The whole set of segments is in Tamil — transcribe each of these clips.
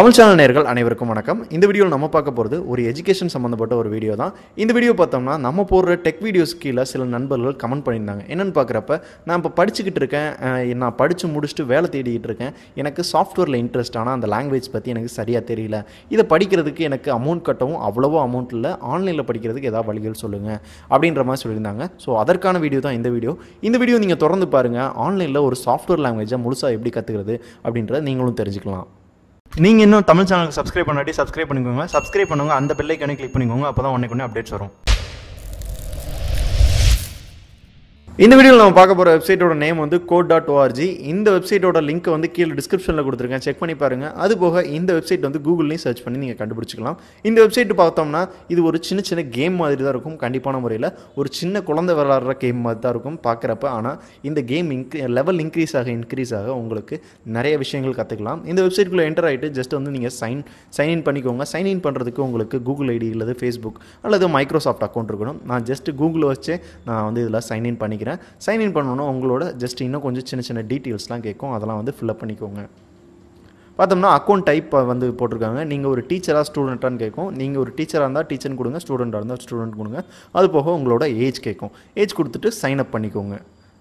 தமிழ் சேனல் நேர்கள் அனைவருக்கும் வணக்கம் இந்த வீடியோவில் நம்ம பார்க்க போகிறது ஒரு எஜுகேஷன் சம்மந்தப்பட்ட ஒரு வீடியோ தான் இந்த வீடியோ பார்த்தோம்னா நம்ம போடுற டெக் வீடியோஸ் கீழே சில நண்பர்கள் கமெண்ட் பண்ணியிருந்தாங்க என்னென்னு பார்க்குறப்ப நான் இப்போ படிச்சுக்கிட்டு இருக்கேன் அஹ், நான் படித்து முடிச்சுட்டு வேலை தேடிக்கிட்டு இருக்கேன் எனக்கு சாஃப்ட்வேரில் இன்ட்ரெஸ்ட் ஆனால் அந்த லாங்குவேஜ் பற்றி எனக்கு சரியாக தெரியல இதை படிக்கிறதுக்கு எனக்கு அமௌண்ட் கட்டவும் அவ்வளவோ அமௌண்ட் இல்லை ஆன்லைனில் படிக்கிறதுக்கு ஏதாவது வழிகள் சொல்லுங்கள் அப்படின்ற மாதிரி சொல்லியிருந்தாங்க ஸோ அதற்கான வீடியோ தான் இந்த வீடியோ இந்த வீடியோ நீங்கள் தொடர்ந்து பாருங்கள் ஆன்லைனில் ஒரு சாஃப்ட்வேர் லாங்குவேஜை முழுசாக எப்படி கற்றுக்கிறது அப்படின்றத நீங்களும் தெரிஞ்சுக்கலாம் நீங்கள் இன்னும் தமிழ் சேனலுக்கு சப்ஸ்கிரைப் பண்ணாட்டி சப்ஸ்கிரைப் பண்ணிக்கோங்க சப்ஸ்கிரைப் பண்ணுங்க அந்த பெல் ஐக்கானே கிளிக் பண்ணிக்கோங்க அப்போ தான் உடனே அப்டேட்ஸ் வரும் இந்த வீடியோவில் நம்ம பார்க்க போகிற வெப்சைட்டோட நேம் வந்து கோட் டாட் ஓஆர்ஜி இந்த வெப்சைட்டோட லிங்க் வந்து கீழே டிஸ்கிரிப்ஷனில் கொடுத்துருக்கேன் செக் பண்ணி பாருங்கள் அது போக இந்த வெப்சைட் வந்து கூகுள்லையும் சர்ச் பண்ணி நீங்கள் கண்டுபிடிச்சிக்கலாம் இந்த வெப்சைட் பார்த்தோம்னா இது ஒரு சின்ன சின்ன கேம் மாதிரி தான் இருக்கும் கண்டிப்பான முறையில் ஒரு சின்ன குழந்தை விளாட்ற கேம் மாதிரி தான் இருக்கும் பார்க்குறப்ப ஆனால் இந்த கேம் இன்க்ரீ லெவல் இன்க்ரீஸ் ஆக இன்க்ரீஸ் ஆக உங்களுக்கு நிறைய விஷயங்கள் கற்றுக்கலாம் இந்த வெப்சைட்குள்ளே என்டர் ஆகிட்டு ஜஸ்ட் வந்து நீங்கள் சைன் சைன் இன் பண்ணிக்கோங்க சைன் இன் பண்ணுறதுக்கு உங்களுக்கு கூகுள் ஐடி அல்லது ஃபேஸ்புக் அல்லது மைக்ரோசாஃப்ட் அக்கௌண்ட் இருக்கணும் நான் ஜஸ்ட் கூகுள் வச்சே நான் வந்து இதில் சைன் இன் பண்ணிக்கிறேன் சைன் இன் பண்ணணும் உங்களோட ஜஸ்ட் இன்னும் கொஞ்சம் சின்ன சின்ன டீட்டெயில்ஸ்லாம் கேட்கும் அதெல்லாம் வந்து ஃபில்அப் பண்ணிக்கோங்க பார்த்தோம்னா அக்கௌண்ட் டைப் வந்து போட்டிருக்காங்க நீங்கள் ஒரு டீச்சராக ஸ்டூடெண்ட்டான்னு கேட்கும் நீங்கள் ஒரு டீச்சராக இருந்தால் டீச்சர்னு கொடுங்க ஸ்டூடெண்ட்டாக இருந்தால் ஸ்டூடெண்ட் கொடுங்க அது போக உங்களோட ஏஜ் கேட்கும் ஏஜ் கொடுத்துட்டு சைன் அப் பண்ணிக்கோங்க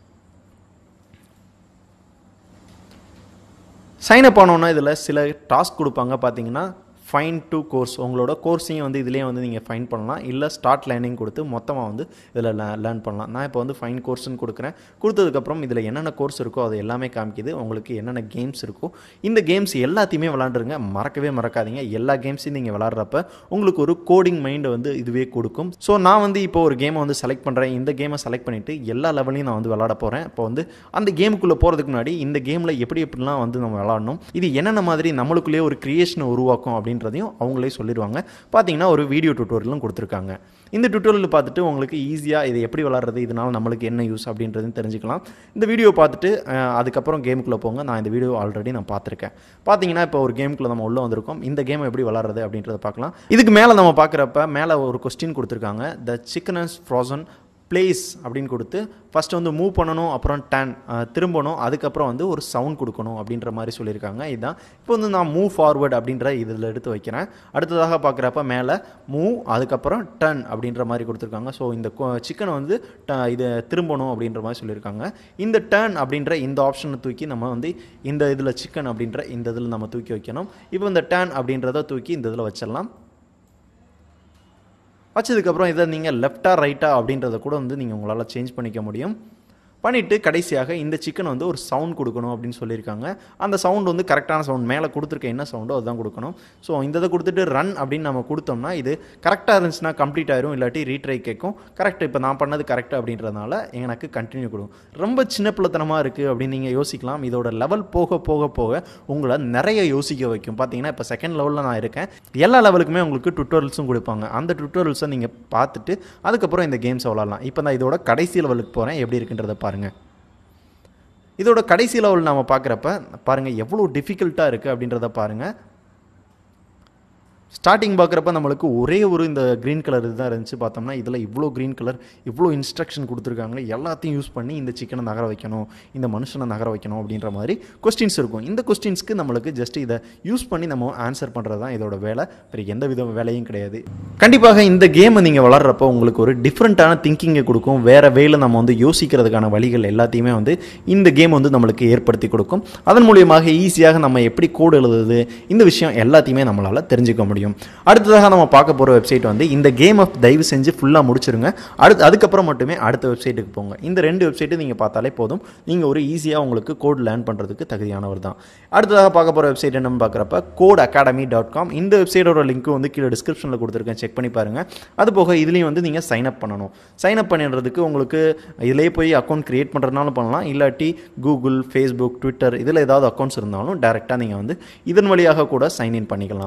சைன் அப் ஆனோன்னா இதில் சில டாஸ்க் கொடுப்பாங்க பார்த்தீங்கன்னா ஃபைன் டு கோர்ஸ் உங்களோட கோர்ஸையும் வந்து இதுலேயே வந்து நீங்கள் ஃபைன் பண்ணலாம் இல்லை ஸ்டார்ட் லேர்னிங் கொடுத்து மொத்தமாக வந்து இதில் லேர்ன் பண்ணலாம் நான் இப்போ வந்து ஃபைன் கோர்ஸ்னு கொடுக்குறேன் கொடுத்ததுக்கப்புறம் இதில் என்னென்ன கோர்ஸ் இருக்கோ அது எல்லாமே காமிக்குது உங்களுக்கு என்னென்ன கேம்ஸ் இருக்கோ இந்த கேம்ஸ் எல்லாத்தையுமே விளாண்டுருங்க மறக்கவே மறக்காதீங்க எல்லா கேம்ஸையும் நீங்கள் விளாட்றப்ப உங்களுக்கு ஒரு கோடிங் மைண்டை வந்து இதுவே கொடுக்கும் ஸோ நான் வந்து இப்போ ஒரு கேமை வந்து செலக்ட் பண்ணுறேன் இந்த கேமை செலக்ட் பண்ணிவிட்டு எல்லா லெவலையும் நான் வந்து விளாட போகிறேன் இப்போ வந்து அந்த கேமுக்குள்ளே போகிறதுக்கு முன்னாடி இந்த கேமில் எப்படி எப்படிலாம் வந்து நம்ம விளாடணும் இது என்னென்ன மாதிரி நம்மளுக்குள்ளேயே ஒரு கிரியேஷனை உருவாக்கும் அப்படின்றதையும் அவங்களே சொல்லிடுவாங்க பார்த்தீங்கன்னா ஒரு வீடியோ டுட்டோரியலும் கொடுத்துருக்காங்க இந்த டுட்டோரியல் பார்த்துட்டு உங்களுக்கு ஈஸியாக இதை எப்படி விளாட்றது இதனால் நம்மளுக்கு என்ன யூஸ் அப்படின்றதையும் தெரிஞ்சுக்கலாம் இந்த வீடியோ பார்த்துட்டு அஹ், அதுக்கப்புறம் கேமுக்குள்ளே போங்க நான் இந்த வீடியோ ஆல்ரெடி நான் பார்த்துருக்கேன் பார்த்தீங்கன்னா இப்போ ஒரு கேமுக்குள்ளே நம்ம உள்ளே வந்திருக்கோம் இந்த கேம் எப்படி விளாட்றது அப்படின்றத பார்க்கலாம் இதுக்கு மேலே நம்ம பார்க்குறப்ப மேலே ஒரு கொஸ்டின் கொடுத்துருக்காங்க the chicken and frozen place அப்படின்னு கொடுத்து ஃபஸ்ட்டு வந்து மூவ் பண்ணணும் அப்புறம் டேன் திரும்பணும் அதுக்கப்புறம் வந்து ஒரு சவுண்ட் கொடுக்கணும் அப்படின்ற மாதிரி சொல்லியிருக்காங்க இதுதான் இப்போ வந்து நான் மூவ் ஃபார்வர்ட் அப்படின்ற இதில் எடுத்து வைக்கிறேன் அடுத்ததாக பார்க்குறப்ப மேலே மூவ் அதுக்கப்புறம் டர்ன் அப்படின்ற மாதிரி கொடுத்துருக்காங்க ஸோ இந்த சிக்கனை வந்து ட- இது திரும்பணும் அப்படின்ற மாதிரி சொல்லியிருக்காங்க இந்த டர்ன் அப்படின்ற இந்த ஆப்ஷனை தூக்கி நம்ம வந்து இந்த இதில் சிக்கன் அப்படின்ற இந்த இதில் நம்ம தூக்கி வைக்கணும் இப்போ இந்த டர்ன் அப்படின்றத தூக்கி இந்த இதில் வச்சிடலாம் வச்சதுக்கப்புறம் இதை நீங்கள் லெஃப்டா ரைட்டா அப்படின்றத கூட வந்து நீங்கள் உங்களால் சேஞ்ச் பண்ணிக்க முடியும் பண்ணிவிட்டு கடைசியாக இந்த சிக்கன் வந்து ஒரு சவுண்ட் கொடுக்கணும் அப்படின்னு சொல்லியிருக்காங்க அந்த சவுண்ட் வந்து கரெக்டான சவுண்ட் மேலே கொடுத்துருக்க என்ன சவுண்டோ அதுதான் கொடுக்கணும் ஸோ இந்த இதை கொடுத்துட்டு ரன் அப்படின்னு நம்ம கொடுத்தோம்னா இது கரெக்டாக இருந்துச்சுன்னா கம்ப்ளீட் ஆயிரும் இல்லாட்டி ரீட்ரை கேட்கும் கரெக்ட் இப்போ நான் பண்ணது கரெக்ட் அப்படின்றதுனால எனக்கு கண்டினியூ கொடுக்கும் ரொம்ப சின்ன பிள்ளைத்தனமாக இருக்குது அப்படின்னு நீங்கள் யோசிக்கலாம் இதோட லெவல் போக போக போக உங்களை நிறைய யோசிக்க வைக்கும் பார்த்தீங்கன்னா இப்போ செகண்ட் லெவலில் நான் இருக்கேன் எல்லா லெவலுக்குமே உங்களுக்கு டுட்டோரியல்ஸும் கொடுப்பாங்க அந்த டுட்டோரியல்ஸை நீங்கள் பார்த்துட்டு அதுக்கப்புறம் இந்த கேம்ஸை விளாட்லாம் இப்போ நான் இதோட கடைசி லெவலுக்கு போகிறேன் எப்படி இருக்குன்றத பாருங்கள் இதோட கடைசி லெவல் நாம பார்க்குறப்ப பாருங்கள் எவ்வளோ டிஃபிகல்ட்டாக இருக்குது அப்படின்றத பாருங்கள் ஸ்டார்டிங் பார்க்குறப்ப நம்மளுக்கு ஒரே ஒரு இந்த க்ரீன் கலர் இதுதான் இருந்துச்சு பார்த்தோம்னா இதில் இவ்வளோ க்ரீன் கலர் இவ்வளோ இன்ஸ்ட்ரக்ஷன் கொடுத்துருக்காங்க எல்லாத்தையும் யூஸ் பண்ணி இந்த சிக்கனை நகர வைக்கணும் இந்த மனுஷனை நகர வைக்கணும் அப்படின்ற மாதிரி கொஸ்டின்ஸ் இருக்கும் இந்த கொஸ்டின்ஸ்க்கு நம்மளுக்கு ஜஸ்ட் இதை யூஸ் பண்ணி நம்ம ஆன்சர் பண்ணுறது தான் இதோட வேலை வேறு எந்த வித வேலையும் கிடையாது கண்டிப்பாக இந்த கேமை நீங்கள் வளர்றப்போ உங்களுக்கு ஒரு டிஃப்ரெண்ட்டான திங்கிங்கை கொடுக்கும் வேறு வேல நம்ம வந்து யோசிக்கிறதுக்கான வழிகள் எல்லாத்தையுமே வந்து இந்த கேம் வந்து நம்மளுக்கு ஏற்படுத்தி கொடுக்கும் அதன் மூலியமாக ஈஸியாக நம்ம எப்படி கோடு எழுதுறது இந்த விஷயம் எல்லாத்தையுமே நம்மளால் தெரிஞ்சுக்க முடியும் அடுத்ததாக நம்ம பார்க்க போகிற வெப்சைட் வந்து இந்த கேமை தயவு செஞ்சு ஃபுல்லாக முடிச்சிருங்க அடுத்து அதுக்கப்புறம் மட்டுமே அடுத்த வெப்சைட்டுக்கு போங்க இந்த ரெண்டு வெப்சைட்டு நீங்கள் பார்த்தாலே போதும் நீங்கள் ஒரு ஈஸியாக உங்களுக்கு கோட் லேர்ன் பண்ணுறதுக்கு தகுதியானவர் தான் அடுத்ததாக பார்க்க போகிற வெப்சைட் என்னன்னு பார்க்குறப்ப கோட் அகாடமி டாட் காம் இந்த வெப்சைட்டோட லிங்க் வந்து கீழே டிஸ்கிரிப்ஷனில் கொடுத்துருக்கேன் செக் பண்ணி பாருங்கள் அது போக இதுலேயும் வந்து நீங்கள் சைன் அப் பண்ணணும் சைன் அப் பண்ணுறதுக்கு உங்களுக்கு இதிலே போய் அக்கௌண்ட் க்ரியேட் பண்ணுறதுனாலும் பண்ணலாம் இல்லாட்டி கூகுள் ஃபேஸ்புக் ட்விட்டர் இதில் ஏதாவது அக்கௌண்ட்ஸ் இருந்தாலும் டேரெக்டாக நீங்கள் வந்து இதன் வழியாக கூட சைன் இன் பண்ணிக்கலாம்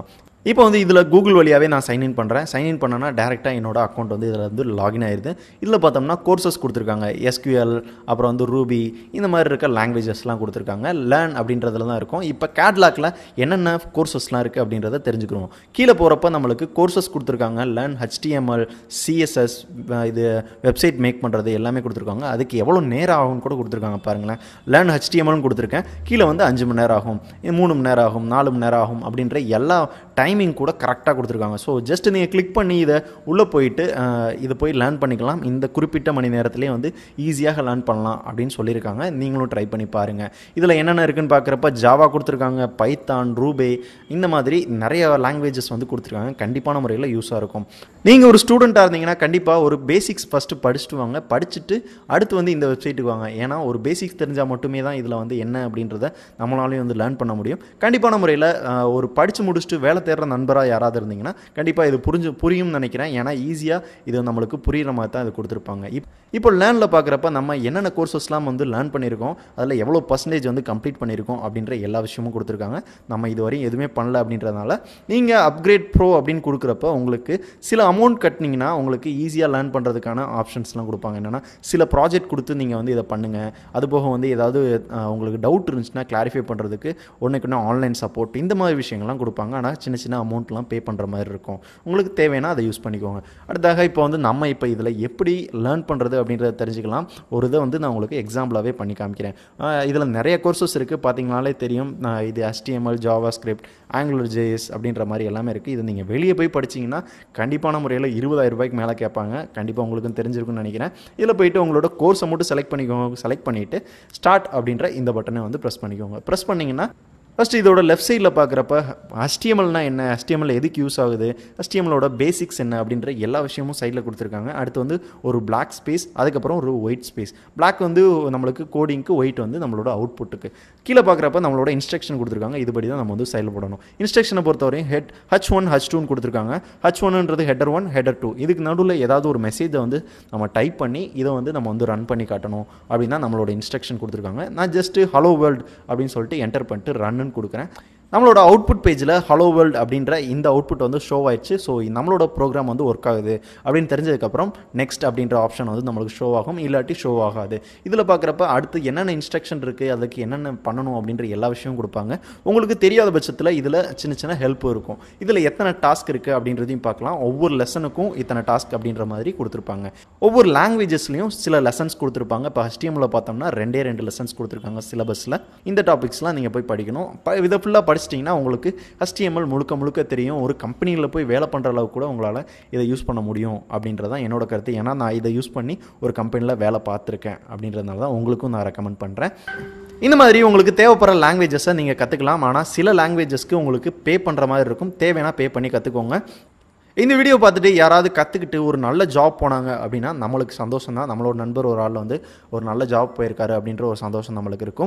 இப்போ வந்து இதில் கூகுள் வழியாகவே நான் சைன்இன் பண்ணுறேன் சைன்இன் பண்ணனா டேரெக்டாக என்னோட அக்கௌண்ட் வந்து இதில் வந்து லாகின் ஆயிருது இதில் பார்த்தோம்னா கோர்சஸ் கொடுத்துருக்காங்க எஸ்கியூஎல் அப்புறம் வந்து ரூபி இந்த மாதிரி இருக்க லாங்குவேஜஸ்லாம் கொடுத்துருக்காங்க லேர்ன் அப்படின்றதுல தான் இருக்கும் இப்போ கேட்லாக்ல என்னென்ன கோர்சஸ்லாம் இருக்குது அப்படின்றத தெரிஞ்சுக்கிறோம் கீழே போகிறப்ப நம்மளுக்கு கோர்சஸ் கொடுத்துருக்காங்க லேர்ன் ஹெச்டிஎம்எல் சிஎஸ்எஸ் இது வெப்சைட் மேக் பண்ணுறது எல்லாமே கொடுத்துருக்காங்க அதுக்கு எவ்வளோ நேரம் ஆகும்னு கூட கொடுத்துருக்காங்க பாருங்களேன் லேர்ன் ஹெச்டிஎம்எல்னு கொடுத்துருக்கேன் கீழே வந்து அஞ்சு மணி நேரம் ஆகும் இது மூணு மணி நேரம் ஆகும் நாலு மணி நேரம் ஆகும் அப்படின்ற எல்லா டைமிங் கூட கரெக்டாக கொடுத்துருக்காங்க ஸோ ஜஸ்ட் நீங்கள் கிளிக் பண்ணி இதை உள்ளே போயிட்டு அஹ், இதை போய் லேர்ன் பண்ணிக்கலாம் இந்த குறிப்பிட்ட மணி நேரத்திலே வந்து ஈஸியாக லேர்ன் பண்ணலாம் அப்படின்னு சொல்லியிருக்காங்க நீங்களும் ட்ரை பண்ணி பாருங்கள் இதில் என்னென்ன இருக்குன்னு பார்க்குறப்ப ஜாவா கொடுத்துருக்காங்க பைத்தான் ரூபே இந்த மாதிரி நிறைய லாங்குவேஜஸ் வந்து கொடுத்துருக்காங்க கண்டிப்பான முறையில் யூஸாக இருக்கும் நீங்கள் ஒரு ஸ்டூடெண்ட்டாக இருந்தீங்கன்னா கண்டிப்பாக ஒரு பேசிக்ஸ் ஃபஸ்ட்டு படிச்சுட்டு வாங்க படிச்சுட்டு அடுத்து வந்து இந்த வெப்சைட்டுக்கு வாங்க ஏன்னா ஒரு பேசிக்ஸ் தெரிஞ்சால் மட்டுமே தான் இதில் வந்து என்ன அப்படின்றத நம்மளாலையும் வந்து லேர்ன் பண்ண முடியும் கண்டிப்பான முறையில் ஒரு படித்து முடிச்சுட்டு வேலை தேடுற நண்பராக யாராவது இருந்தீங்கன்னா கண்டிப்பாக இது புரிஞ்சு புரியும்னு நினைக்கிறேன் ஏன்னா ஈஸியாக இது நம்மளுக்கு புரியுற மாதிரி தான் இது கொடுத்துருப்பாங்க இப் இப்போ லேர்னில் பார்க்குறப்ப நம்ம என்னென்ன கோர்சஸ்லாம் வந்து லேர்ன் பண்ணியிருக்கோம் அதில் எவ்வளோ பர்சன்டேஜ் வந்து கம்ப்ளீட் பண்ணியிருக்கோம் அப்படின்ற எல்லா விஷயமும் கொடுத்துருக்காங்க நம்ம இதுவரையும் எதுவுமே பண்ணல அப்படின்றதுனால நீங்கள் அப்கிரேட் ப்ரோ அப்படின்னு கொடுக்குறப்ப உங்களுக்கு சில அமௌண்ட் கட்டினீங்கன்னா உங்களுக்கு ஈஸியாக லேர்ன் பண்ணுறதுக்கான ஆப்ஷன்ஸ்லாம் கொடுப்பாங்க என்னென்னா சில ப்ராஜெக்ட் கொடுத்து நீங்கள் வந்து இதை பண்ணுங்கள் அது போக வந்து ஏதாவது அஹ், உங்களுக்கு டவுட் இருந்துச்சுன்னா கிளாரிஃபை பண்ணுறதுக்கு ஒன்றுக்கு ஒன்று ஆன்லைன் சப்போர்ட் இந்த மாதிரி விஷயங்கள்லாம் கொடுப்பாங்க ஆனால் சின்ன சின்ன அமௌண்ட்லாம் பே பண்ணுற மாதிரி இருக்கும் உங்களுக்கு தேவைன்னா அதை யூஸ் பண்ணிக்கோங்க அடுத்தாக இப்போ வந்து நம்ம இப்போ இதில் எப்படி லேர்ன் பண்ணுறது அப்படின்றத தெரிஞ்சுக்கலாம் ஒரு இதை வந்து நான் உங்களுக்கு எக்ஸாம்பிளாகவே பண்ணி காமிக்கிறேன் இதில் நிறைய கோர்சஸ் இருக்குது பார்த்தீங்கனாலே தெரியும் நான் இது HTML JavaScript Angular JS அப்படின்ற மாதிரி எல்லாமே இருக்குது இது நீங்கள் வெளியே போய் படிச்சீங்கன்னா கண்டிப்பான முறையில் இருபதாயிரம் ரூபாய்க்கு மேலே கேட்பாங்க கண்டிப்பாக உங்களுக்கும் தெரிஞ்சிருக்கும்னு நினைக்கிறேன் இதில் போயிட்டு உங்களோட கோர்ஸை மட்டும் செலக்ட் பண்ணிக்கோங்க செலக்ட் பண்ணிவிட்டு ஸ்டார்ட் அப்படின்ற இந்த பட்டனை வந்து ப்ரெஸ் பண்ணிக்கோங்க ப்ரெஸ் பண்ணிங்கன்னா ஃபஸ்ட்டு இதோட லெஃப்ட் சைடில் பார்க்குறப்ப HTML-னா என்ன HTML எதுக்கு யூஸ் ஆகுது HTML-ஓட பேசிக்ஸ் என்ன அப்படின்ற எல்லா விஷயமும் சைடில் கொடுத்துருக்காங்க அடுத்து வந்து ஒரு Black ஸ்பேஸ் அதுக்கப்புறம் ஒரு ஒயிட் ஸ்பேஸ் Black வந்து நம்மளுக்கு கோடிங்க்கு ஒயிட் வந்து நம்மளோட அவுட்புட்டுக்கு கீழே பார்க்குறப்ப நம்மளோட இன்ஸ்ட்ரக்ஷன் கொடுத்துருக்காங்க இதுபடி தான் நம்ம வந்து செயல்படணும் இன்ஸ்ட்ரக்ஷனை பொறுத்தவரையும் ஹெட் ஹச் ஒன் ஹச் டூன்னு கொடுத்துருக்காங்க ஹச் ஒன்ன்றது ஹெடர் ஒன் ஹெடர் டூ இதுக்கு நடுவில் ஏதாவது ஒரு மெசேஜை வந்து நம்ம டைப் பண்ணி இதை வந்து நம்ம வந்து ரன் பண்ணி காட்டணும் அப்படின்னா நம்மளோட இன்ஸ்ட்ரக்ஷன் கொடுத்துருக்காங்க நான் ஜஸ்ட்டு ஹலோ வேர்ல்ட் அப்படின்னு சொல்லிட்டு என்டர் பண்ணிட்டு ரன்னு கொடுக்குறேன் நம்மளோட அவுட்புட் பேஜில் ஹலோ வேர்ல்ட் அப்படின்ற இந்த அவுட்புட் வந்து ஷோ ஆயிடுச்சு ஸோ நம்மளோட ப்ரோக்ராம் வந்து ஒர்க் ஆகுது அப்படின்னு தெரிஞ்சதுக்கப்புறம் நெக்ஸ்ட் அப்படின்ற ஆப்ஷன் வந்து நம்மளுக்கு ஷோ ஆகும் இல்லாட்டி ஷோ ஆகாது இதில் பார்க்குறப்ப அடுத்து என்னென்ன இன்ஸ்ட்ரக்ஷன் இருக்குது அதுக்கு என்னென்ன பண்ணணும் அப்படின்ற எல்லா விஷயமும் கொடுப்பாங்க உங்களுக்கு தெரியாத பட்சத்தில் இதில் சின்ன சின்ன ஹெல்ப் இருக்கும் இதில் எத்தனை டாஸ்க் இருக்குது அப்படின்றதையும் பார்க்கலாம் ஒவ்வொரு லெசனுக்கும் இத்தனை டாஸ்க் அப்படின்ற மாதிரி கொடுத்துருப்பாங்க ஒவ்வொரு லாங்குவேஜஸ்லையும் சில லெசன்ஸ் கொடுத்துருப்பாங்க இப்போ HTML பார்த்தோம்னா ரெண்டே ரெண்டு லெசன்ஸ் கொடுத்துருக்காங்க சிலபஸில் இந்த டாபிக்ஸ்லாம் நீங்கள் போய் படிக்கணும் ப இதை ஃபுல்லாக படிச்சிட்டிங்கன்னா உங்களுக்கு HTML முழுக்க முழுக்க தெரியும் ஒரு கம்பெனியில் போய் வேலை பண்ணுற அளவுக்கு கூட உங்களால் இதை யூஸ் பண்ண முடியும் அப்படின்றதான் என்னோட கருத்து ஏன்னா நான் இதை யூஸ் பண்ணி ஒரு கம்பெனியில் வேலை பார்த்துருக்கேன் அப்படின்றதுனால தான் உங்களுக்கும் நான் ரெக்கமெண்ட் பண்ணுறேன் இந்த மாதிரி உங்களுக்கு தேவைப்படுற லாங்குவேஜஸை நீங்கள் கற்றுக்கலாம் ஆனால் சில லாங்குவேஜஸ்க்கு உங்களுக்கு பே பண்ணுற மாதிரி இருக்கும் தேவைன்னா பே பண்ணி கற்றுக்கோங்க இந்த வீடியோ பார்த்துட்டு யாராவது கற்றுக்கிட்டு ஒரு நல்ல ஜாப் போனாங்க அப்படின்னா நம்மளுக்கு சந்தோஷம் தான் நம்மளோட நண்பர் ஒரு ஆள் வந்து ஒரு நல்ல ஜாப் போயிருக்காரு அப்படின்ற ஒரு சந்தோஷம் நம்மளுக்கு இருக்கும்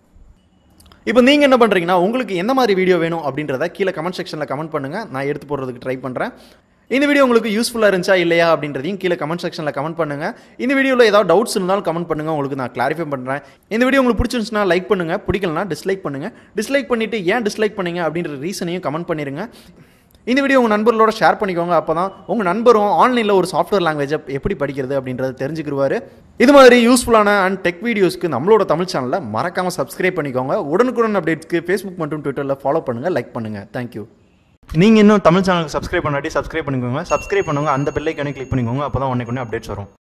இப்போ நீங்கள் என்ன பண்ணுறீங்கன்னா உங்களுக்கு எந்த மாதிரி வீடியோ வேணும் அப்படின்றத கீழே கமெண்ட் செக்ஷனில் கமெண்ட் பண்ணுங்கள் நான் எடுத்து போடுறதுக்கு ட்ரை பண்ணுறேன் இந்த வீடியோ உங்களுக்கு யூஸ்ஃபுல்லாக இருந்துச்சா இல்லையா அப்படின்றதையும் கீழே கமெண்ட் செக்ஷனில் கமெண்ட் பண்ணுங்கள் இந்த வீடியோவில் ஏதாவது டவுட்ஸ் இருந்தாலும் கமெண்ட் பண்ணுங்கள் உங்களுக்கு நான் கிளாரிஃபை பண்ணுறேன் இந்த வீடியோ உங்களுக்கு பிடிச்சிருந்துச்சுன்னா லைக் பண்ணுங்கள் பிடிக்கலனா டிஸ்லைக் பண்ணுங்கள் டிஸ்லைக் பண்ணிவிட்டு ஏன் டிஸ்லைக் பண்ணீங்க அப்படின்ற ரீசனையும் கமெண்ட் பண்ணிடுங்க இந்த வீடியோ உங்கள் நண்பர்களோட ஷேர் பண்ணிக்கோங்க அப்போ தான் உங்கள் நண்பரும் ஆன்லைனில் ஒரு சாஃப்ட்வேர் லாங்குவேஜை எப்படி படிக்கிறது அப்படின்றத தெரிஞ்சுக்கிடுவார் இது மாதிரி யூஸ்ஃபுல்லான அண்ட் டெக் வீடியோஸ்க்கு நம்மளோட தமிழ் சேனலை மறக்காமல் சப்ஸ்கிரைப் பண்ணிக்கோங்க உடனுக்குடன் அப்டேட்ஸ்க்கு ஃபேஸ்புக் மற்றும் ட்விட்டரில் ஃபாலோ பண்ணுங்கள் லைக் பண்ணுங்கள் தேங்க்யூ நீங்கள் இன்னும் தமிழ் சேனலுக்கு சப்ஸ்கிரைப் பண்ணாட்டி சப்ஸ்கிரைப் பண்ணிக்கோங்க சப்ஸ்கிரைப் பண்ணுங்க அந்த பெல்லைக்கானே கிளிக் பண்ணிக்கோங்க அப்போ தான் உடனே அப்டேட்ஸ் வரும்